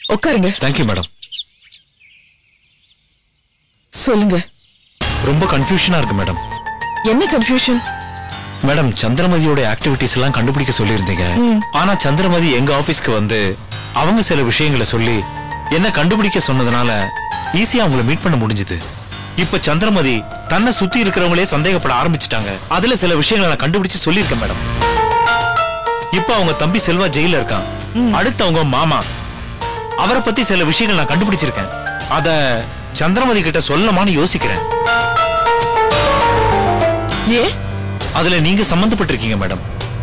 உட்காருங்க thank you madam சொல்லுங்க ரொம்ப கன்ஃபியூஷனா இருக்கு மேடம் என்ன கன்ஃபியூஷன் மேடம் சந்திரமதியோட ஆக்டிவிட்டிஸ் எல்லாம் கண்டுபிடிக்க சொல்லியிருந்தீங்க ஆனா சந்திரமதி எங்க ஆபீஸ்க்கு வந்து அவங்க சில விஷயங்களை சொல்லி என்ன கண்டுபிடிக்க சொன்னதுனால ஈஸியா அவங்கள மீட் பண்ண முடிஞ்சது இப்ப சந்திரமதி தன்னை சுத்தி இருக்கிறவங்களே சந்தேகப்பட ஆரம்பிச்சிட்டாங்க அதுல சில விஷயங்களை நான் கண்டுபிடிச்சு சொல்லியிருக்கேன் மேடம் இப்ப அவங்க தம்பி செல்வா ஜெயில இருக்கான் அடுத்து அவங்க மாமா அவரை பத்தி சில விஷயங்கள் நான் கண்டுபிடிச்சிருக்கேன் அத சந்திரமதி கிட்ட சொல்லமான்னு யோசிக்கிறேன் ஏ அதுல நீங்க சம்பந்தப்பட்டிருக்கீங்க மேடம்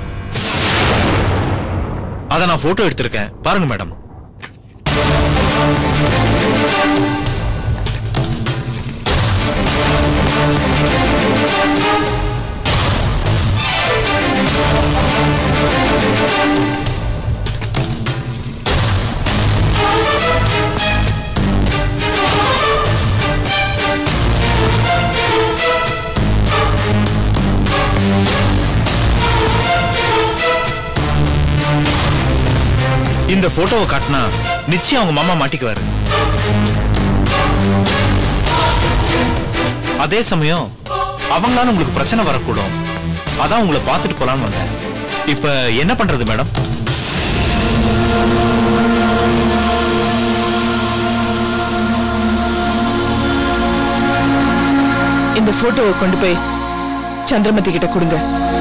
அத நான் போட்டோ எடுத்திருக்கேன் பாருங்க மேடம் இந்த போட்டோவை காட்டினா நிச்சயம் அவங்க மாமா மாட்டிக்குவாரு அதே சமயம் அவங்களால உங்களுக்கு பிரச்சனை வரக்கூடும் அதான் உங்களை பார்த்துட்டு போலான்னு வந்தேன் இப்ப என்ன பண்றது மேடம் இந்த போட்டோவை கொண்டு போய் சந்திரமதி கிட்ட கொடுங்க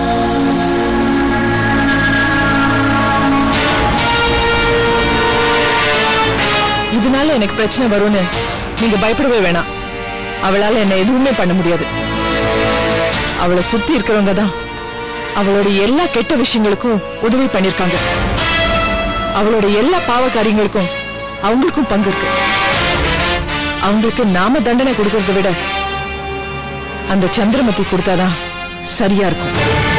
இதனால எனக்கு பிரச்சனை வரும்னு நீங்க பயப்படவே வேணாம் அவளால என்ன எதுவுமே பண்ண முடியாது அவளை சுத்தி இருக்கிறவங்க தான் அவளோட எல்லா கெட்ட விஷயங்களுக்கும் உதவி பண்ணிருக்காங்க அவளோட எல்லா பாவ காரியங்களுக்கும் அவங்களுக்கும் பங்கு இருக்கு அவங்களுக்கு நாம தண்டனை கொடுக்கறதை விட அந்த சந்திரமதி கொடுத்தாதான் சரியா இருக்கும்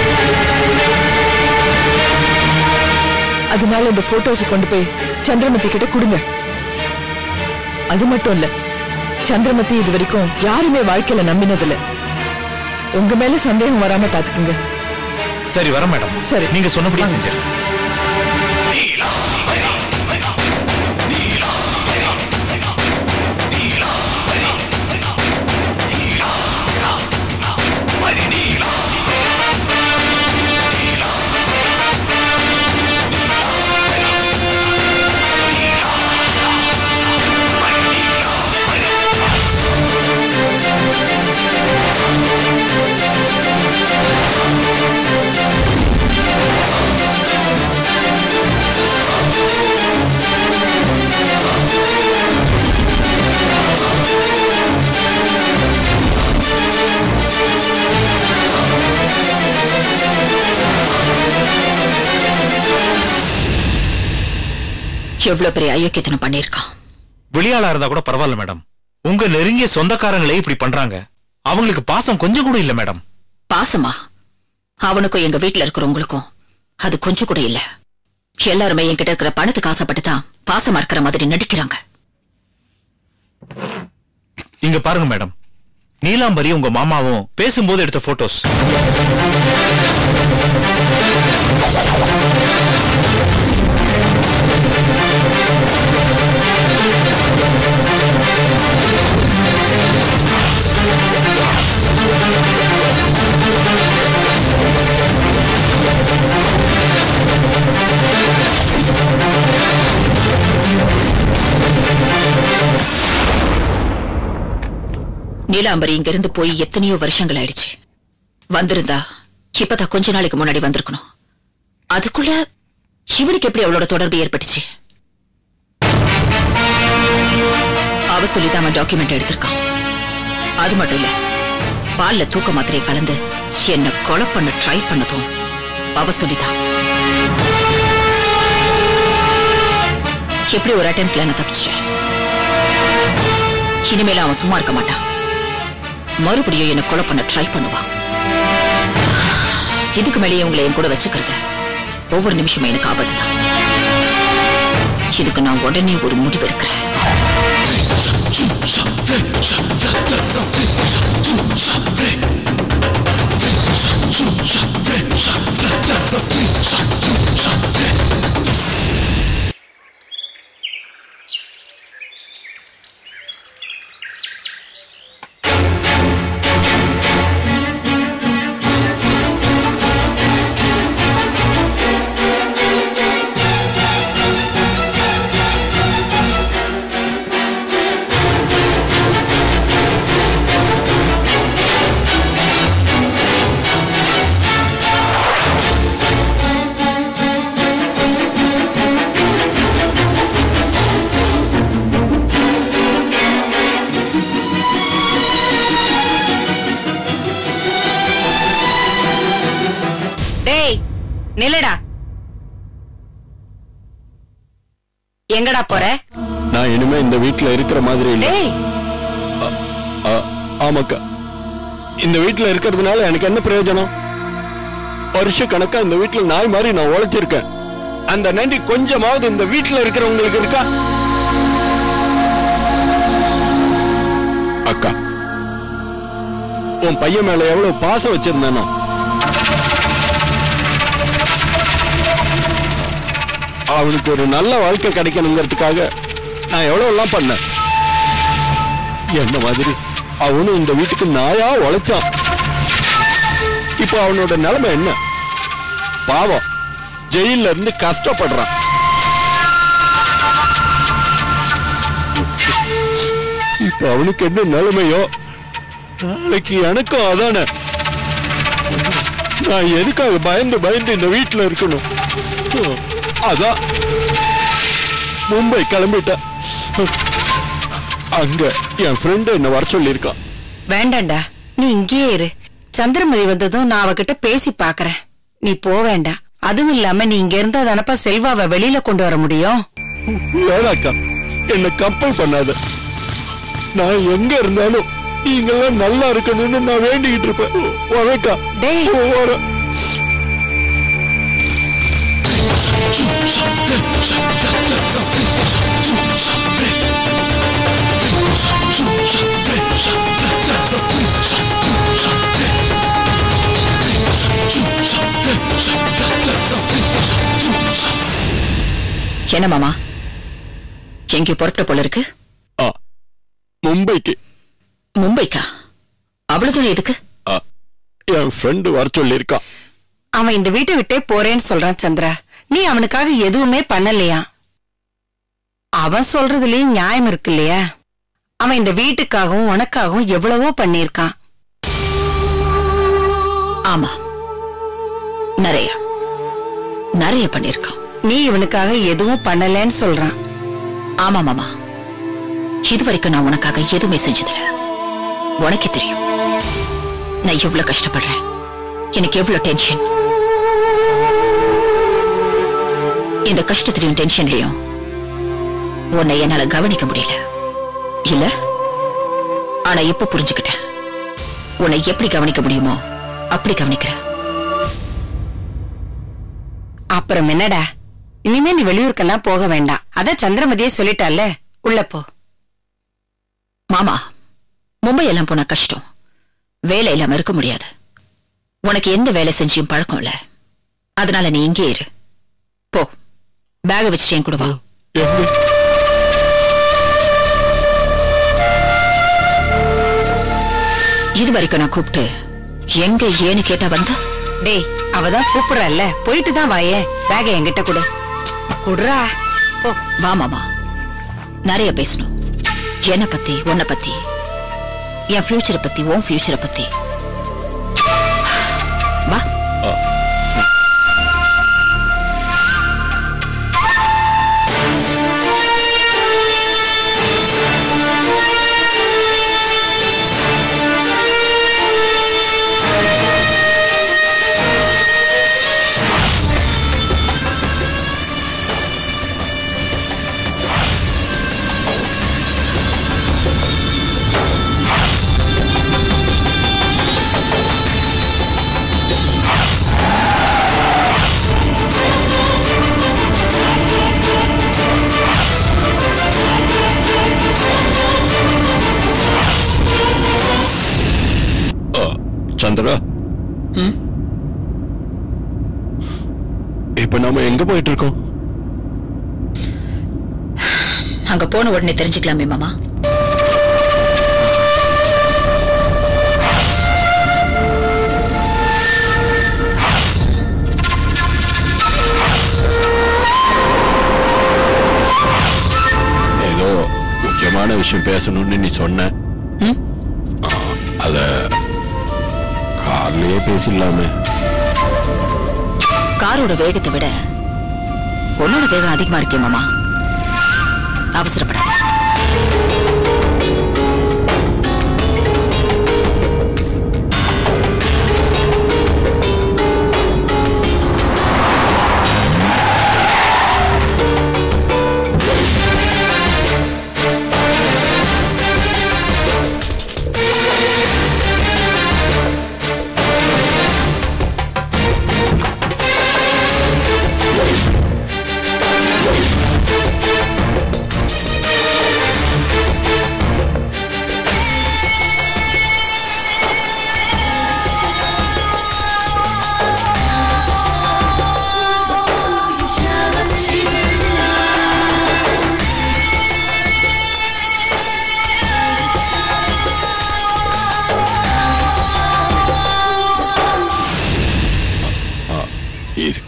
அதனால இந்த போட்டோஸ் கொண்டு போய் சந்திரமதி கிட்ட கொடுங்க அது மட்டும் இல்ல சந்திரமதி இது வரைக்கும் யாருமே வாழ்க்கையில நம்பினதில்ல உங்க மேல சந்தேகம் வராம பாத்துக்குங்க சரி வர மேடம் சரி. நீங்க சொன்னபடியே வாங்க. செஞ்சிடறேன் எவ்வளவு பெரிய ஐயக்கியத்தனம் பண்ணிருக்கான் வெளியாளா இருந்தா கூட பரவாயில்ல மேடம் உங்க நெருங்கிய சொந்தக்காரங்களே இப்படி பண்றாங்க அவங்களுக்கு பாசம் கொஞ்சம் கூட இல்ல மேடம் பாசமா அவனுக்கும் எங்க வீட்டுல இருக்கிறவங்களுக்கும் அது கொஞ்சம் கூட இல்ல எல்லாருமே என்கிட்ட இருக்கிற பணத்துக்கு ஆசைப்பட்டு தான் பாசமா இருக்கிற மாதிரி நடிக்கிறாங்க இங்க பாருங்க மேடம் நீலாம்பரி உங்க மாமாவும் பேசும்போது எடுத்த போட்டோஸ் நீலாம்பரி இங்க இருந்து போய் எத்தனையோ வருஷங்கள் ஆயிடுச்சு வந்திருந்தா இப்பதான் கொஞ்ச நாளைக்கு முன்னாடி வந்திருக்கணும் அதுக்குள்ள சிவனுக்கு எப்படி அவளோட தொடர்பு ஏற்பட்டுச்சு அவ சொல்லிதான் அவன் டாக்குமெண்ட் எடுத்திருக்கான் அது மட்டும் இல்ல பால்ல தூக்க மாத்திரையை கலந்து என்ன கொலை பண்ண ட்ரை பண்ணதும் அவ சொல்லிதான் எப்படி ஒரு அட்டெம்ப்ட்ல நான் தப்பிச்சிட்டேன் இனிமேல அவன் சும்மா இருக்க மாட்டான் மறுபடியும் என்ன கொலை பண்ண ட்ரை பண்ணுவான் இதுக்கு மேலேயே உங்களை என் கூட வச்சுக்கிறது ஒவ்வொரு நிமிஷமும் எனக்கு ஆபத்து தான் இதுக்கு நான் உடனே ஒரு முடிவு எடுக்கிறேன் நில்லுடா எங்கடா போற நான் இனிமே இந்த வீட்ல இருக்கிற மாதிரி இல்ல டேய் ஆ- ஆமாக்கா இந்த வீட்ல இருக்கிறதுனால எனக்கு என்ன பிரயோஜனம் வருஷ கணக்கா இந்த வீட்ல நாய் மாதிரி நான் உழைச்சிருக்கேன் அந்த நன்றி கொஞ்சமாவது இந்த வீட்ல இருக்கிறவங்களுக்கு இருக்கா அக்கா உன் பையன் மேல எவ்வளவு பாசம் வச்சிருந்தானோ அவனுக்கு ஒரு நல்ல வாழ்க்கை கிடைக்கணுங்கிறதுக்காக நான் எவ்வளவு எல்லாம் பண்ணேன் என்ன மாதிரி அவனும் இந்த வீட்டுக்கு நாயா உழைச்சான் இப்போ அவனோட நிலைமை என்ன பாவம் ஜெயில இருந்து கஷ்டப்படுறான் இப்போ அவனுக்கு என்ன நிலைமையோ நாளைக்கு எனக்கும் அதானே நான் எதுக்காக பயந்து பயந்து இந்த வீட்டுல இருக்கணும் அதான் மும்பை கிளம்பிட்டேன் அங்க என் ஃப்ரெண்டு என்ன வர சொல்லியிருக்கான் வேண்டாம்டா நீ இங்கேயே இரு சந்திரமதி வந்ததும் நான் அவகிட்ட பேசி பாக்குறேன் நீ போ வேண்டாம் அதுவும் இல்லாம நீ இங்க இருந்தா தானப்பா செல்வாவை வெளியில கொண்டு வர முடியும் வேணாக்கா என்ன கம்பல் பண்ணாத நான் எங்க இருந்தாலும் நீங்கெல்லாம் நல்லா இருக்கணும்னு நான் வேண்டிக்கிட்டு இருப்பேன் வரேக்கா டேய். வரேன் என்ன மாமா எங்கே புறப்பட்ட போல இருக்கு ஆ, மும்பைக்கு மும்பைக்கா அவ்வளவு தூரம் எதுக்கு ஆ, என் ஃப்ரெண்டு வர சொல்லியிருக்கான் அவன் இந்த வீட்டை விட்டே போறேன்னு சொல்றான் சந்திரா நீ அவனுக்காக எதுவுமே பண்ணலையா அவன் சொல்றதுலயும் நியாயம் இருக்கு இல்லையா அவன் இந்த வீட்டுக்காகவும் உனக்காகவும் எவ்வளவோ பண்ணியிருக்கான் ஆமா நிறைய நிறைய பண்ணிருக்கான் நீ இவனுக்காக எதுவும் பண்ணலன்னு சொல்றான் ஆமா மாமா இது வரைக்கும் நான் உனக்காக எதுவுமே செஞ்சதில்ல உனக்கே தெரியும் நான் எவ்வளவு கஷ்டப்படுறேன் எனக்கு எவ்வளவு டென்ஷன் இந்த கஷ்டத்திலையும் டென்ஷன்லயும் உன்னை என்னால கவனிக்க முடியல இல்ல ஆனா இப்ப புரிஞ்சுக்கிட்டேன் உன்னை எப்படி கவனிக்க முடியுமோ அப்படி கவனிக்கிறேன் அப்புறம் என்னடா இனிமே நீ வெளியூருக்கெல்லாம் போக வேண்டாம் அத சந்திரமதியே சொல்லிட்டால உள்ள போ மாமா மும்பை எல்லாம் போனா கஷ்டம் வேலை இல்லாம இருக்க முடியாது உனக்கு எந்த வேலை செஞ்சியும் பழக்கம் இல்ல அதனால நீ இங்கே இரு போ பேக வச்சுட்டு என் கூட வா எங்க இது வரைக்கும் நான் கூப்பிட்டு எங்க ஏன்னு கேட்டா வந்து டேய் அவதான் கூப்பிடுறல்ல போயிட்டு தான் வாயே பேக என்கிட்ட கொடு குடுறா போ வா மாமா நிறைய பேசணும் என்ன பத்தி உன்னை பத்தி என் ஃபியூச்சரை பத்தி உன் ஃபியூச்சரை பத்தி வா சந்திரா இப்ப நாம எங்க போயிட்டு இருக்கோம் அங்க போன உடனே தெரிஞ்சுக்கலாமே மாமா ஏதோ முக்கியமான விஷயம் பேசணும்னு நீ சொன்ன ஆ, அத கார்லயே பேசிடலாமே காரோட வேகத்தை விட உன்னோட வேகம் அதிகமா இருக்கே மாமா அவசரப்படாத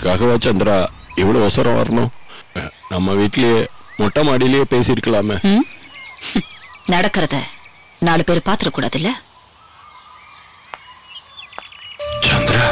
அதுக்காகவா சந்திரா இவ்வளவு அவசரம் வரணும் அஹ், நம்ம வீட்லயே மொட்டை மாடியிலேயே பேசியிருக்கலாமே நடக்கிறத நாலு பேர் பாத்துடக்கூடாது இல்ல சந்திரா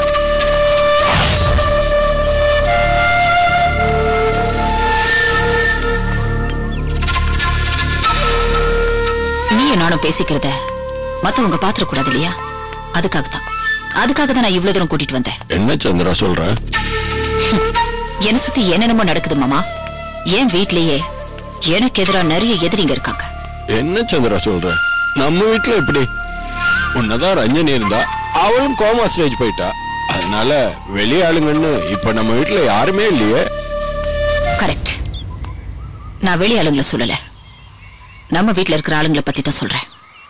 நீயும் நானும் பேசிக்கிறத மத்தவங்க பாத்துடக்கூடாது இல்லையா அதுக்காக தான் அதுக்காக தான் நான் இவ்வளவு தூரம் கூட்டிட்டு வந்தேன் என்ன சந்திரா சொல்ற என்ன சுத்தி என்னென்னமோ நடக்குது மாமா என் வீட்லயே எனக்கு எதிரா நிறைய எதிரிங்க இருக்காங்க என்ன சந்திரா சொல்ற நம்ம வீட்ல எப்படி உன்னதான் ரஞ்சனி இருந்தா அவளும் கோமா ஸ்டேஜ் போயிட்டா அதனால வெளியாளுங்கன்னு இப்ப நம்ம வீட்ல யாருமே இல்லையே கரெக்ட் நான் வெளி ஆளுங்களை சொல்லல நம்ம வீட்ல இருக்கிற ஆளுங்களை பத்தி தான் சொல்றேன்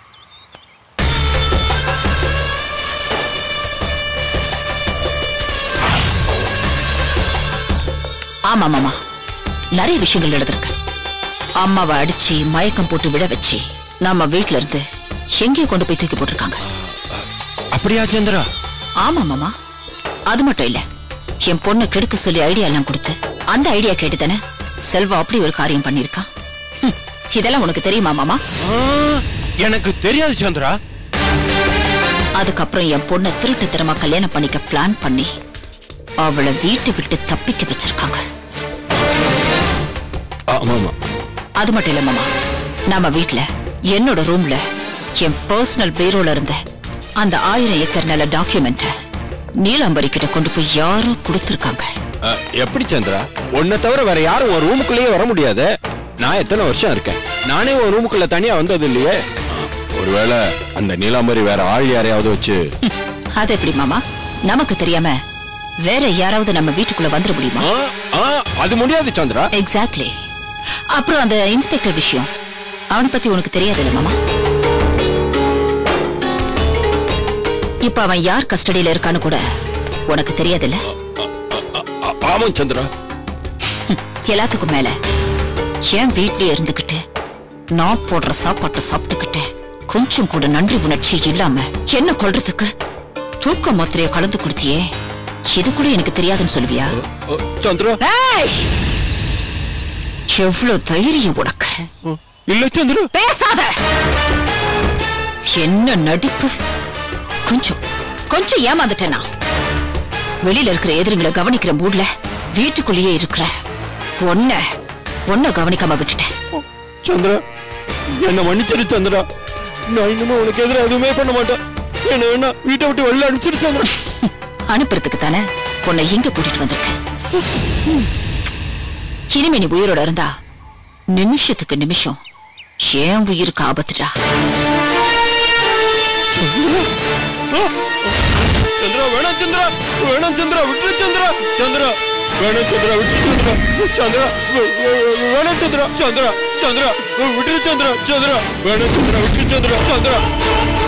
ஆமா மாமா நிறைய விஷயங்கள் நடந்திருக்கு அம்மாவை அடிச்சு மயக்கம் போட்டு விட வச்சு நம்ம வீட்ல இருந்து எங்கேயோ கொண்டு போய் தூக்கி போட்டிருக்காங்க அப்படியா சந்திரா ஆமா மாமா அது மட்டும் இல்ல என் பொண்ணை கெடுக்க சொல்லி ஐடியா எல்லாம் கொடுத்து அந்த ஐடியா கேட்டு தானே செல்வா அப்படி ஒரு காரியம் பண்ணிருக்கான் ஹம், இதெல்லாம் உனக்கு தெரியுமா மாமா எனக்கு தெரியாது சந்திரா அதுக்கப்புறம் என் பொண்ணை திருட்டுத்தனமா கல்யாணம் பண்ணிக்க பிளான் பண்ணி அவளை வீட்டை விட்டு தப்பிக்க வச்சிருக்காங்க ஆமாமா அது மட்டும் இல்ல மாமா நம்ம வீட்ல என்னோட ரூம்ல என் பர்சனல் பீரோல இருந்த அந்த ஆயிரம் ஏக்கர் நில டாக்குமெண்ட்ட நீலாம்பரி கிட்ட கொண்டு போய் யாரோ கொடுத்திருக்காங்க அஹ், எப்படி சந்திரா உன்னை தவிர வேற யாரும் உன் ரூமுக்குள்ளேயே வர முடியாது நான் எத்தனை வருஷம் இருக்கேன் நானே உன் ரூமுக்குள்ள தனியா வந்தது இல்லையே அஹ், ஒருவேளை அந்த நீலாம்பரி வேற ஆள் யாரையாவது வச்சு ஹம், அது எப்படி மாமா நமக்கு தெரியாம வேற யாராவது நம்ம வீட்டுக்குள்ள வந்துட முடியுமா ஆ, ஆ, அது முடியாது சந்திரா எக்ஸாக்ட்லி அப்புறம் அந்த இன்ஸ்பெக்டர் விஷயம் அவனை பத்தி உனக்கு தெரியாதுல்ல மாமா இப்ப அவன் யார் கஸ்டடியில இருக்கான்னு கூட உனக்கு தெரியாதுல்ல ஆ- ஆமாம் சந்திரா எல்லாத்துக்கும் மேல என் வீட்லயே இருந்துகிட்டு நான் போடுற சாப்பாட்டை சாப்பிட்டுக்கிட்டு கொஞ்சம் கூட நன்றி உணர்ச்சி இல்லாம என்ன கொல்றதுக்கு தூக்க மாத்திரைய கலந்து கொடுத்தியே இது கூட எனக்கு தெரியாதுன்னு சொல்லுவியா அஹ், சந்திரா ஏய்! எவ்வளவு தைரியம் உனக்கு இல்ல சந்திரா பேசாத என்ன நடிப்பு கொஞ்சம் கொஞ்சம் ஏமாந்துட்டேனா வெளியில இருக்கிற எதிரிங்களை கவனிக்கிற மூட்ல வீட்டுக்குள்ளேயே இருக்கிற ஒன்ன ஒன்ன கவனிக்காம விட்டுட்டேன் சந்திரா என்ன மன்னிச்சிரு சந்திரா நான் இனிமே உனக்கு எதிராக எதுவுமே பண்ண மாட்டேன் என்ன வேணா வீட்டை விட்டு வெளில அனுப்பிச்சிரு சந்திரா அனுப்புறதுக்கு தானே உன்னை இங்க கூட்டிட்டு வந்திருக்கேன் இனிமே நீ உயிரோட இருந்தா நிமிஷத்துக்கு நிமிஷம் ஏன் உயிருக்கு ஆபத்துடா சந்திரா வேணாம் சந்திரா வேணாம் சந்திரா விட்டுரு சந்திரா சந்திரா வேணாம் சந்திரா விட்டுரு சந்திரா சந்திரா வே- வே- வேணாம் சந்திரா சந்திரா சந்திரா விட்டுரு சந்திரா சந்திரா வேணாம் சந்திரா விட்டுரு சந்திரா சந்திரா